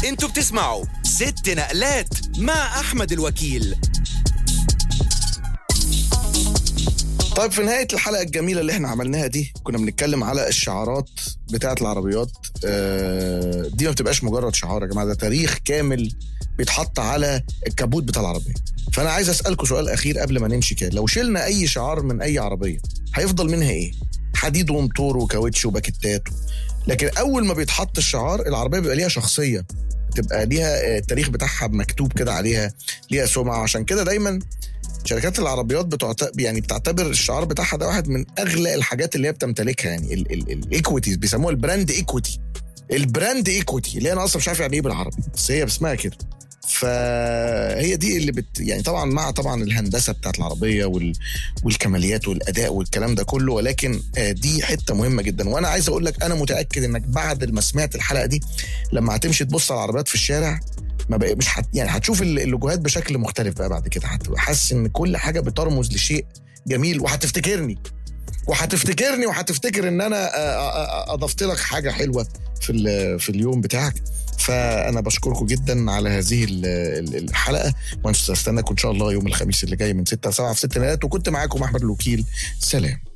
انتوا بتسمعوا ست نقلات مع احمد الوكيل طيب في نهاية الحلقة الجميلة اللي احنا عملناها دي كنا بنتكلم على الشعارات بتاعة العربيات آه، دي ما بتبقاش مجرد شعار يا جماعة ده تاريخ كامل بيتحط على الكابوت بتاع العربية فأنا عايز أسألكم سؤال أخير قبل ما نمشي كده لو شلنا أي شعار من أي عربية هيفضل منها إيه؟ حديد وموتور وكاوتش وباكيتات لكن أول ما بيتحط الشعار العربية بيبقى ليها شخصية تبقى ليها آه، التاريخ بتاعها مكتوب كده عليها ليها سمعة عشان كده دايما شركات العربيات بتعت... يعني بتعتبر الشعار بتاعها ده واحد من اغلى الحاجات اللي هي بتمتلكها يعني الايكويتيز بيسموها البراند ايكويتي البراند ايكويتي اللي انا اصلا مش عارف يعني ايه بالعربي بس هي اسمها كده فهي دي اللي بت يعني طبعا مع طبعا الهندسه بتاعت العربيه وال... والكماليات والاداء والكلام ده كله ولكن آه، دي حته مهمه جدا وانا عايز اقول لك انا متاكد انك بعد ما سمعت الحلقه دي لما هتمشي تبص على العربيات في الشارع ما بقى مش حت يعني هتشوف ال- اللوجوهات بشكل مختلف بقى بعد كده هتبقى حاسس ان كل حاجه بترمز لشيء جميل وهتفتكرني وهتفتكرني وهتفتكر ان انا آه، آه، آه، اضفت لك حاجه حلوه في ال- في اليوم بتاعك فانا بشكركم جدا على هذه ال- ال- الحلقه وانا استناكم ان شاء الله يوم الخميس اللي جاي من 6 ل 7 في 6 ليالات وكنت معاكم احمد الوكيل سلام